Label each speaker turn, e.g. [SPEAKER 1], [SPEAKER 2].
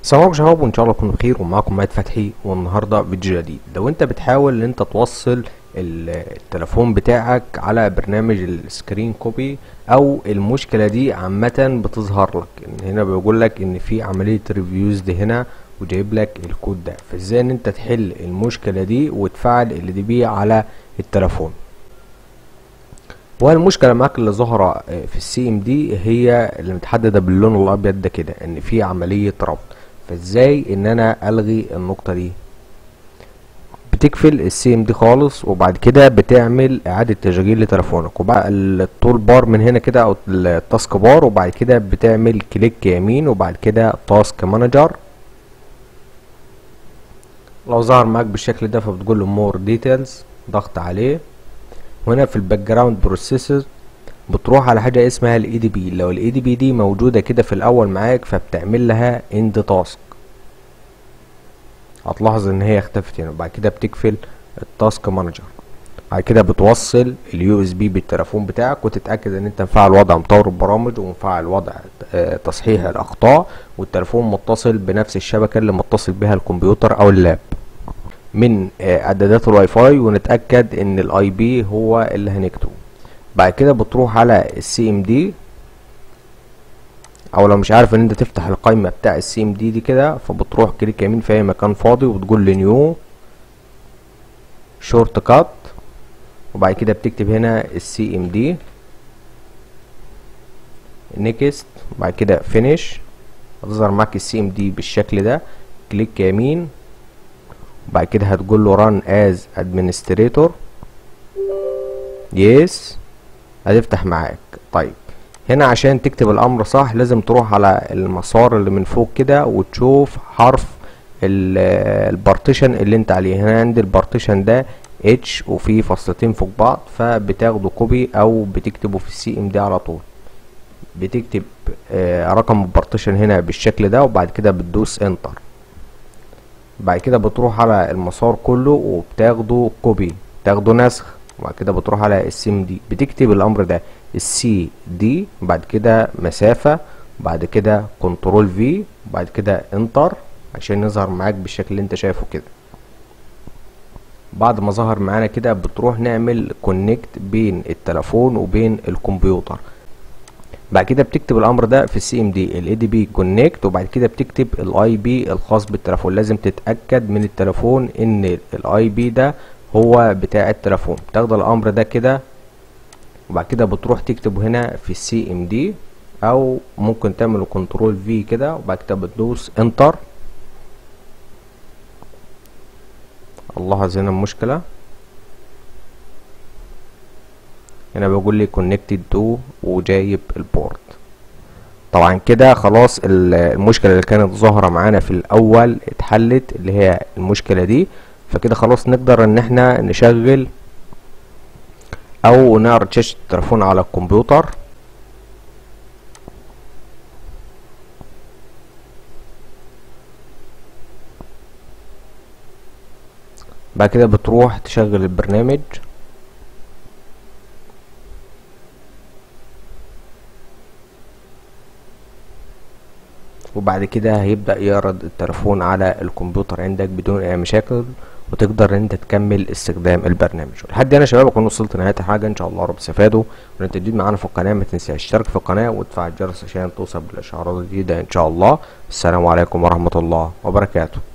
[SPEAKER 1] السلام عليكم يا شباب وان شاء الله تكونوا بخير ومعاكم مهد فتحي والنهارده فيديو جديد لو انت بتحاول ان انت توصل ال- التليفون بتاعك على برنامج السكرين كوبي او المشكله دي عامه بتظهر لك ان هنا بيقول لك ان في عمليه ريفيوز دي هنا وجايب لك الكود ده فازاي ان انت تحل المشكله دي وتفعل ال دي بي على التليفون والمشكله معاك اللي ظاهره آه، في السي ام دي هي اللي متحدده باللون الابيض ده كده ان في عمليه ربط فازاي ان انا الغي النقطه دي بتقفل السي ام دي خالص وبعد كده بتعمل اعاده تشغيل لتليفونك وبعد التول بار من هنا كده او التاسك بار وبعد كده بتعمل كليك يمين وبعد كده تاسك مانجر لو ظهر معاك بالشكل ده فبتقول له مور ديتيلز ضغط عليه وهنا في الباك جراوند بروسيسز بتروح على حاجه اسمها الاي دي بي لو الاي دي بي دي موجوده كده في الاول معاك فبتعمل لها اند تاسك هتلاحظ ان هي اختفت هنا وبعد كده بتقفل التاسك مانجر بعد كده بتوصل اليو اس بي بالتليفون بتاعك وتتاكد ان انت مفعل وضع مطور البرامج ومفعل وضع آه، تصحيح الاخطاء والتليفون متصل بنفس الشبكه اللي متصل بها الكمبيوتر او اللاب من آه، اعدادات الواي فاي ونتاكد ان الاي بي هو اللي هنكتبه بعد كده بتروح على السي ام دي او لو مش عارف ان انت تفتح القائمه بتاع السي ام دي دي كده فبتروح كليك يمين في اي مكان فاضي وتقول له نيو شورت كات وبعد كده بتكتب هنا السي ام دي نيكست وبعد كده فينيش هتظهر معاك السي ام دي بالشكل ده كليك يمين وبعد كده هتقول له run as administrator يس هتفتح معاك طيب هنا عشان تكتب الامر صح لازم تروح على المسار اللي من فوق كده وتشوف حرف ال- البارتيشن اللي انت عليه هنا عند البارتيشن ده اتش وفي فصلتين فوق بعض فبتاخده كوبي او بتكتبه في السي ام دي على طول بتكتب آه، رقم البارتيشن هنا بالشكل ده وبعد كده بتدوس انتر بعد كده بتروح على المسار كله وبتاخده كوبي تاخده نسخ وبعد كده بتروح على السي ام دي بتكتب الامر ده السي دي بعد كده مسافة بعد كده كنترول في بعد كده انتر عشان يظهر معاك بالشكل اللي انت شايفه كده بعد ما ظهر معانا كده بتروح نعمل كونكت بين التليفون وبين الكمبيوتر بعد كده بتكتب الامر ده في السي ام دي الاي دي بي كونكت وبعد كده بتكتب الاي بي الخاص بالتليفون لازم تتاكد من التليفون ان الاي بي ده هو بتاع التليفون بتاخد الامر ده كده وبعد كده بتروح تكتبه هنا في السي ام دي او ممكن تعمل كنترول في كده وبعد كده بتدوس انتر الله هنا المشكله هنا بيقول لي كونكتد تو وجايب البورت طبعا كده خلاص ال- المشكله اللي كانت ظاهره معانا في الاول اتحلت اللي هي المشكله دي فكده خلاص نقدر ان احنا نشغل او نعرض شاشه التليفون على الكمبيوتر بعد كده بتروح تشغل البرنامج وبعد كده هيبدأ يعرض التليفون على الكمبيوتر عندك بدون اي مشاكل وتقدر ان انت تكمل استخدام البرنامج لحد هنا يا شباب اكون وصلت لنهايه الحاجه ان شاء الله رب تستفادوا وان انت جديد معانا في القناه ما تنساش تشترك في القناه وتفعل الجرس عشان توصل بالاشعارات الجديده ان شاء الله السلام عليكم ورحمه الله وبركاته